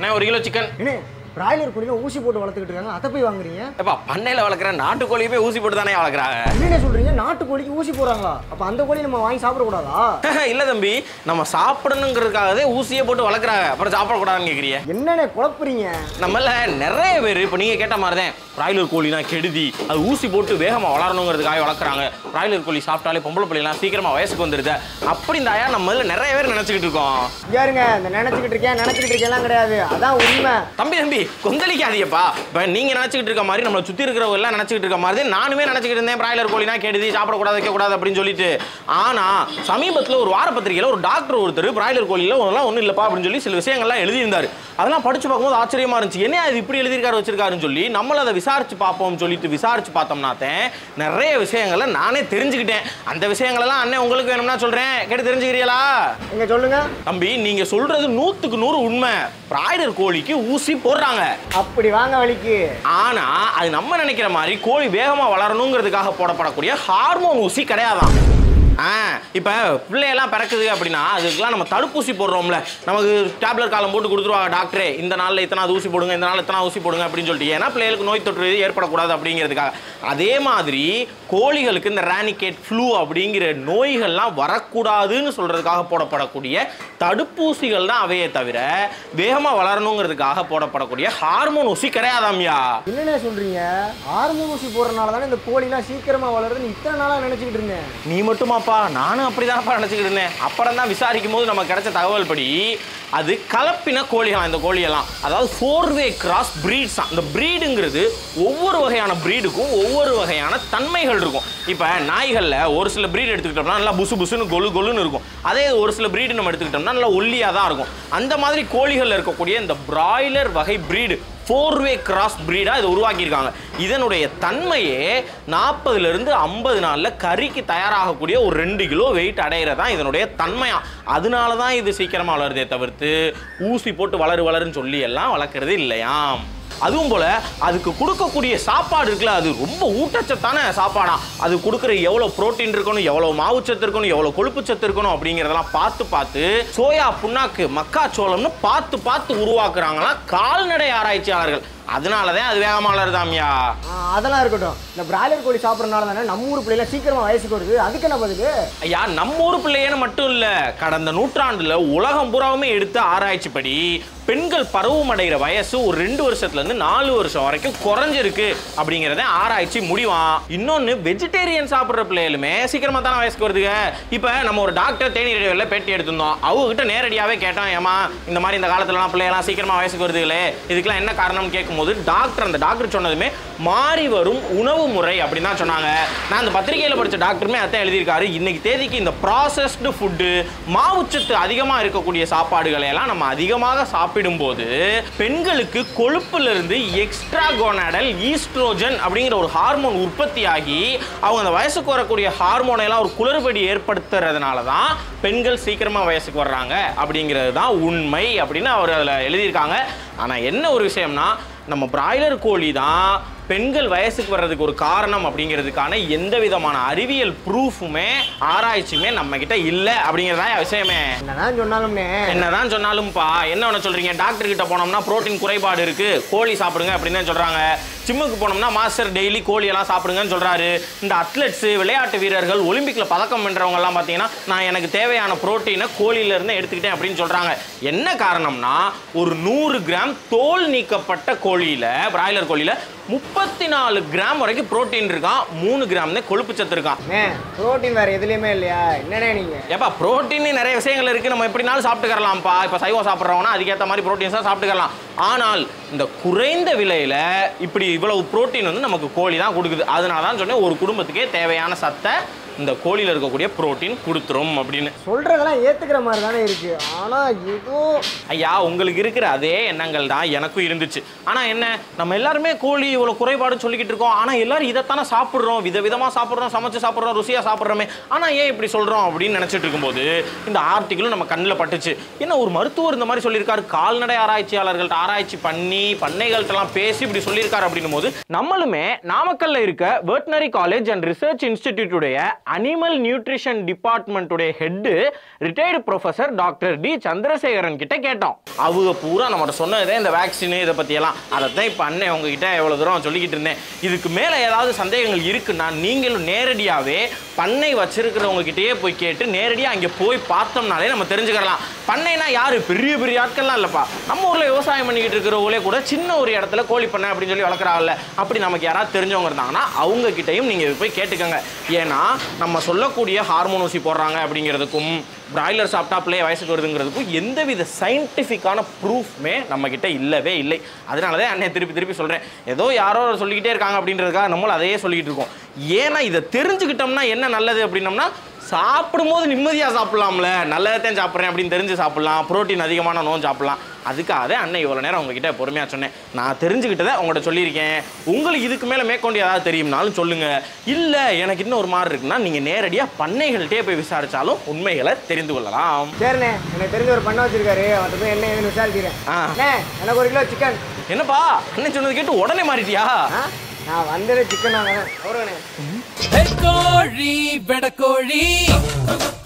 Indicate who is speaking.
Speaker 1: அண்ணே ஒரு kilo chicken
Speaker 2: என்ன பிராய்லர் கோழியில ஊசி போட்டு வளர்த்துக்கிட்டு இருக்காங்க அதை போய் வாங்குறீங்க
Speaker 1: ஏப்பா பண்ணையில் வளர்க்குற நாட்டுக்கோழியுமே ஊசி போட்டு தானே வளர்க்குறாங்க
Speaker 2: என்னென்ன சொல்றீங்க நாட்டு கோழிக்கு ஊசி போடுறாங்களா அப்ப அந்த கோழி நம்ம வாங்கி சாப்பிடக்கூடாதா
Speaker 1: இல்ல தம்பி நம்ம சாப்பிடணுங்கிறதுக்காகவே ஊசியே போட்டு வளர்க்குறாங்க அப்புறம் சாப்பிடக்கூடாதுன்னு கேட்குறீங்க
Speaker 2: என்னென்ன குழப்புறீங்க
Speaker 1: நம்மள நிறைய பேர் இப்போ நீங்கள் கேட்ட மாதிரி தான் பிராய்லர் கோழினா கெடுதி அது ஊசி போட்டு வேகமாக வளரணுங்கிறதுக்காக வளர்க்குறாங்க பிராய்லர் கோழி சாப்பிட்டாலே பொம்பளை பிள்ளைலாம் சீக்கிரமாக வயசுக்கு வந்துடுது அப்படி இருந்தாயா நம்ம நிறைய பேர் நினச்சிக்கிட்டு இருக்கோம்
Speaker 2: யாருங்க இந்த நினைச்சுக்கிட்டு இருக்கேன் நினைச்சுக்கிட்டு இருக்கேன்லாம் கிடையாது அதான் உண்மை
Speaker 1: தம்பி தம்பி கொந்தளிக்காதீங்கப்பா இப்போ நீங்கள் நினச்சிக்கிட்டு இருக்க மாதிரி நம்மளை சுற்றி இருக்கிறவங்க எல்லாம் நினச்சிக்கிட்டு இருக்க மாதிரி நானுமே நினச்சிக்கிட்டு இருந்தேன் பிராய்லர் கோழினா கெடுதி சாப்பிடக்கூடாது வைக்கக்கூடாது அப்படின்னு சொல்லிட்டு ஆனால் சமீபத்தில் ஒரு வார பத்திரிகையில் ஒரு டாக்டர் ஒருத்தர் பிராய்லர் கோழியில் ஒன்றும் ஒன்றும் இல்லைப்பா அப்படின்னு சொல்லி சில விஷயங்கள்லாம் எழுதியிருந்தார் அதெல்லாம் படிச்சு பார்க்கும்போது ஆச்சரியமா இருந்துச்சு என்ன இது இப்படி எழுதியிருக்காரு வச்சிருக்காருன்னு சொல்லி நம்மள அதை விசாரிச்சு பார்ப்போம் சொல்லிட்டு விசாரிச்சு பார்த்தோம்னாத்தேன் நிறைய விஷயங்களை நானே தெரிஞ்சுக்கிட்டேன் அந்த விஷயங்களெல்லாம் அண்ணன் உங்களுக்கு வேணும்னா சொல்றேன் கேட்டு தெரிஞ்சுக்கிறீங்களா
Speaker 2: எங்க சொல்லுங்க
Speaker 1: தம்பி நீங்க சொல்றது நூத்துக்கு நூறு உண்மை பிராய்லர் கோழிக்கு ஊசி போடுறாங்க
Speaker 2: அப்படி வாங்க வழிக்கு
Speaker 1: ஆனா அது நம்ம நினைக்கிற மாதிரி கோழி வேகமா வளரணுங்கிறதுக்காக போடப்படக்கூடிய ஹார்மோன் ஊசி கிடையாதான் ஆ இப்போ பிள்ளையெல்லாம் பிறக்குது அப்படின்னா அதுக்கெல்லாம் நம்ம தடுப்பூசி போடுறோம்ல நமக்கு டேப்லெட் காலம் போட்டு கொடுத்துருவாங்க டாக்டரே இந்த நாளில் இத்தனாவது ஊசி போடுங்க இந்த நாளில் இத்தனை ஊசி போடுங்க அப்படின்னு சொல்லிட்டு ஏன்னா பிள்ளைகளுக்கு நோய் தொற்று ஏற்படக்கூடாது அப்படிங்கிறதுக்காக அதே மாதிரி கோழிகளுக்கு இந்த ரானிகேட் ஃப்ளூ அப்படிங்கிற நோய்கள்லாம் வரக்கூடாதுன்னு சொல்றதுக்காக போடப்படக்கூடிய தடுப்பூசிகள் தான் அவையே தவிர வேகமாக வளரணுங்கிறதுக்காக போடப்படக்கூடிய ஹார்மோன் ஊசி கிடையாதாம்யா
Speaker 2: என்னென்ன சொல்றீங்க ஹார்மோன் ஊசி போடுறதுனால தானே இந்த கோழிலாம் சீக்கிரமா வளருதுன்னு இத்தனை நாளா நினைச்சுக்கிட்டு இருந்தேன்
Speaker 1: நீ மட்டுமாப்பா நானும் அப்படிதான்ப்பா நினச்சிக்கிட்டு இருந்தேன் அப்புறம் தான் விசாரிக்கும் போது நமக்கு கிடைச்ச தகவல் படி அது கலப்பின கோழிகளாம் இந்த கோழியெல்லாம் அதாவது ஃபோர் வே கிராஸ் பிரீட்ஸ் தான் இந்த ப்ரீடுங்கிறது ஒவ்வொரு வகையான ப்ரீடுக்கும் ஒவ்வொரு வகையான தன்மைகள் இருக்கும் இப்போ நாய்களில் ஒரு சில ப்ரீட் எடுத்துக்கிட்டோம்னா நல்லா புசு புசுன்னு கொலு கொலுன்னு இருக்கும் அதே ஒரு சில ப்ரீடு நம்ம எடுத்துக்கிட்டோம்னா நல்லா ஒல்லியாக தான் இருக்கும் அந்த மாதிரி கோழிகளில் இருக்கக்கூடிய இந்த பிராய்லர் வகை ப்ரீடு ஃபோர் வே கிராஸ் ப்ரீடாக இதை உருவாக்கியிருக்காங்க இதனுடைய தன்மையே நாற்பதுலேருந்து ஐம்பது நாளில் கறிக்கு தயாராகக்கூடிய ஒரு ரெண்டு கிலோ வெயிட் அடையிறதா இதனுடைய தன்மையா அதனால தான் இது சீக்கிரமாக வளருதே தவிர்த்து ஊசி போட்டு வளரு வளருன்னு சொல்லி எல்லாம் வளர்க்குறது இல்லையாம் அதுவும் போல அதுக்கு கொடுக்கக்கூடிய சாப்பாடு இருக்குல்ல அது ரொம்ப ஊட்டச்சத்தான சாப்பாடா அது கொடுக்குற எவ்வளோ புரோட்டீன் இருக்கணும் எவ்வளோ மாவுச்சத்து இருக்கணும் எவ்வளோ கொழுப்புச்சத்து இருக்கணும் அப்படிங்கிறதெல்லாம் பார்த்து பார்த்து சோயா புண்ணாக்கு மக்காச்சோளம்னு பார்த்து பார்த்து உருவாக்குறாங்களாம் கால்நடை ஆராய்ச்சியாளர்கள் அதனால தான் அது வேகமாக வளருதாம்யா
Speaker 2: ஆ, அதெல்லாம் இருக்கட்டும் இந்த பிராய்லர் கோழி சாப்பிட்றதுனால தானே நம்ம ஊர் பிள்ளைல சீக்கிரமா வயசுக்கு வருது அதுக்கு என்ன பதில்
Speaker 1: ஐயா நம்ம ஊர் பிள்ளையன்னு மட்டும் இல்ல கடந்த நூற்றாண்டுல உலகம் பூராவுமே எடுத்த ஆராய்ச்சிப்படி பெண்கள் பருவம் அடைகிற வயசு ஒரு ரெண்டு வருஷத்துல இருந்து நாலு வருஷம் வரைக்கும் குறைஞ்சிருக்கு அப்படிங்கறத ஆராய்ச்சி முடிவான் இன்னொன்னு வெஜிடேரியன் சாப்பிடுற பிள்ளைகளுமே சீக்கிரமா தானே வயசுக்கு வருதுங்க இப்ப நம்ம ஒரு டாக்டர் தேனி ரேடியோவில் பேட்டி எடுத்திருந்தோம் அவங்க கிட்ட நேரடியாவே கேட்டோம் ஏமா இந்த மாதிரி இந்த காலத்துலலாம் பிள்ளைகள்லாம் சீக்கிரமா வயசுக்கு வருதுங்களே இதுக்கெல்லாம் என்ன காரணம்னு கேட்கும்போது டாக்டர் அந்த டாக்டர் சொன்னதுமே மாறி வரும் உணவு முறை அப்படின்னு தான் சொன்னாங்க நான் அந்த பத்திரிகையில் படித்த டாக்டருமே அதான் எழுதியிருக்காரு இன்னைக்கு தேதிக்கு இந்த ப்ராசஸ்டு ஃபுட்டு மாவுச்சத்து அதிகமாக இருக்கக்கூடிய சாப்பாடுகளை எல்லாம் நம்ம அதிகமாக சாப்பிடும்போது பெண்களுக்கு கொழுப்புல இருந்து எக்ஸ்ட்ரா கோனாடல் ஈஸ்ட்ரோஜன் அப்படிங்கிற ஒரு ஹார்மோன் உற்பத்தியாகி அவங்க அந்த வயசுக்கு வரக்கூடிய ஹார்மோனை எல்லாம் ஒரு குளறுபடி ஏற்படுத்துறதுனால தான் பெண்கள் சீக்கிரமாக வயசுக்கு வர்றாங்க அப்படிங்கிறது தான் உண்மை அப்படின்னு அவர் அதில் எழுதியிருக்காங்க ஆனால் என்ன ஒரு விஷயம்னா நம்ம பிராய்லர் கோழி தான் பெண்கள் வயசுக்கு வர்றதுக்கு ஒரு காரணம் அப்படிங்கிறதுக்கான எந்த விதமான அறிவியல் ப்ரூஃபுமே ஆராய்ச்சியுமே நம்ம கிட்ட இல்லை அப்படிங்கிறதா விஷயமே
Speaker 2: என்னதான் சொன்னாலும்னே
Speaker 1: என்னதான் சொன்னாலும்ப்பா என்ன ஒன்று சொல்றீங்க டாக்டர் கிட்ட போனோம்னா புரோட்டீன் குறைபாடு இருக்கு கோழி சாப்பிடுங்க அப்படின்னு தான் சொல்றாங்க ஜிம்முக்கு போனோம்னா மாஸ்டர் டெய்லி கோழி எல்லாம் சாப்பிடுங்கன்னு சொல்றாரு இந்த அத்லெட்ஸ் விளையாட்டு வீரர்கள் ஒலிம்பிக்ல பதக்கம் வென்றவங்க எல்லாம் பார்த்தீங்கன்னா நான் எனக்கு தேவையான புரோட்டீனை கோழியில இருந்து எடுத்துக்கிட்டேன் அப்படின்னு சொல்றாங்க என்ன காரணம்னா ஒரு நூறு கிராம் தோல் நீக்கப்பட்ட கோழியில பிராய்லர் கோழியில முப்பத்தி நாலு கிராம் வரைக்கும் புரோட்டீன் இருக்கான் மூணு கிராம் தான் கொழுப்பு சத்து இருக்கான்
Speaker 2: அண்ணே புரோட்டீன் வேற எதுலயுமே இல்லையா என்னண்ணே நீங்க
Speaker 1: ஏப்பா புரோட்டீன் நிறைய விஷயங்கள் இருக்கு நம்ம எப்படினாலும் சாப்பிட்டுக்கலாம்ப்பா இப்போ சைவம் சாப்பிட்றவங்கன்னா அதுக்கேற்ற மாதிரி ப்ரோட்டீன்ஸ் தான் சாப்பிட்டுக்கலாம் ஆனால் இந்த குறைந்த விலையில இப்படி இவ்வளவு புரோட்டீன் வந்து நமக்கு கோழி தான் கொடுக்குது அதனால தான் சொன்னேன் ஒரு குடும்பத்துக்கே தேவையான சத்தை இந்த கோழியில் இருக்கக்கூடிய புரோட்டீன் கொடுத்துரும் அப்படின்னு
Speaker 2: சொல்றதெல்லாம் ஏத்துக்கிற மாதிரி தானே இருக்கு ஆனா ஏதோ
Speaker 1: ஐயா உங்களுக்கு இருக்கிற அதே எண்ணங்கள் தான் எனக்கும் இருந்துச்சு ஆனால் என்ன நம்ம எல்லாருமே கோழி இவ்வளோ குறைபாடுன்னு சொல்லிக்கிட்டு இருக்கோம் ஆனால் எல்லாரும் இதைத்தானே சாப்பிட்றோம் விதவிதமாக சாப்பிட்றோம் சமைச்சு சாப்பிட்றோம் ருசியாக சாப்பிட்றோமே ஆனால் ஏன் இப்படி சொல்கிறோம் அப்படின்னு நினச்சிட்டு இருக்கும்போது இந்த ஆர்டிக்கிளும் நம்ம கண்ணில் பட்டுச்சு என்ன ஒரு மருத்துவர் இந்த மாதிரி சொல்லியிருக்காரு கால்நடை ஆராய்ச்சியாளர்கள்ட்ட ஆராய்ச்சி பண்ணி பண்ணைகள்ட்டலாம் பேசி இப்படி சொல்லியிருக்காரு அப்படின்னும் போது நம்மளுமே நாமக்கல்ல இருக்க வெட்டினரி காலேஜ் அண்ட் ரிசர்ச் இன்ஸ்டிடியூட்டுடைய அனிமல் நியூட்ரிஷன் டிபார்ட்மெண்ட்டுடைய head retired professor doctor D Chandrasekaran கிட்ட கேட்டோம் அவங்க பூரா நம்மகிட்ட சொன்னதே இந்த வேக்சின் இதை பற்றியெல்லாம் அதை தான் இப்போ அண்ணன் உங்ககிட்ட எவ்வளோ தூரம் சொல்லிக்கிட்டு இருந்தேன் இதுக்கு மேலே ஏதாவது சந்தேகங்கள் இருக்குன்னா நீங்களும் நேரடியாகவே பண்ணை வச்சிருக்கிறவங்க கிட்டயே போய் கேட்டு நேரடியாக அங்கே போய் பார்த்தோம்னாலே நம்ம தெரிஞ்சுக்கலாம் பண்ணைனா யாரு பெரிய பெரிய ஆட்கள்லாம் இல்லைப்பா நம்ம ஊரில் விவசாயம் பண்ணிக்கிட்டு இருக்கிறவங்களே கூட சின்ன ஒரு இடத்துல கோழி பண்ணை அப்படின்னு சொல்லி வளர்க்குறாங்கல்ல அப்படி நமக்கு யாராவது தெரிஞ்சவங்க இருந்தாங்கன்னா அவங்க கிட்டயும் நீங்கள் போய் கேட்டுக்கோங்க ஏன்னா நம்ம சொல்லக்கூடிய ஹார்மோன் ஊசி போடுறாங்க அப்படிங்கிறதுக்கும் பிராய்லர் சாப்பிட்டா பிள்ளை வயசுக்கு வருதுங்கிறதுக்கும் எந்தவித சயின்டிஃபிக்கான ப்ரூஃப்மே நம்ம கிட்ட இல்லவே இல்லை அதனால தான் அண்ணன் திருப்பி திருப்பி சொல்கிறேன் ஏதோ யாரோ சொல்லிக்கிட்டே இருக்காங்க அப்படின்றதுக்காக நம்மளும் அதையே சொல்லிக்கிட்டு இருக்கோம் ஏன்னா இதை தெரிஞ்சுக்கிட்டோம்னா என்ன நல்லது அப்படின்னம்னா சாப்பிடும்போது நிம்மதியாக சாப்பிடலாம்ல நல்லதான் சாப்பிட்றேன் அப்படின்னு தெரிஞ்சு சாப்பிடலாம் புரோட்டீன் அதிகமான நோன் சாப்பிடலாம் அதுக்காக தான் அண்ணன் இவ்வளோ நேரம் உங்ககிட்ட பொறுமையாக சொன்னேன் நான் தெரிஞ்சுக்கிட்டதை உங்கள்கிட்ட சொல்லியிருக்கேன் உங்களுக்கு இதுக்கு மேலே மேற்கொண்டு ஏதாவது தெரியும்னாலும் சொல்லுங்கள் இல்லை எனக்கு இன்னும் ஒரு மாதிரி இருக்குன்னா நீங்கள் நேரடியாக பண்ணைகள்கிட்டே போய் விசாரிச்சாலும் உண்மைகளை தெரிந்து கொள்ளலாம்
Speaker 2: சரிண்ணே எனக்கு தெரிஞ்ச ஒரு பண்ண வச்சிருக்காரு அவர்கிட்ட போய் என்ன ஏதுன்னு விசாரிக்கிறேன்
Speaker 1: ஆ.
Speaker 2: அண்ணே எனக்கு ஒரு கிலோ சிக்கன்
Speaker 1: என்னப்பா அண்ணன் சொன்னது கேட்டு உடனே மாறிட்டியா
Speaker 2: ஆ நான் வந்ததே சிக்கன் வாங்க அவருங்கண்ணே
Speaker 3: கோழி வெடக்கோழி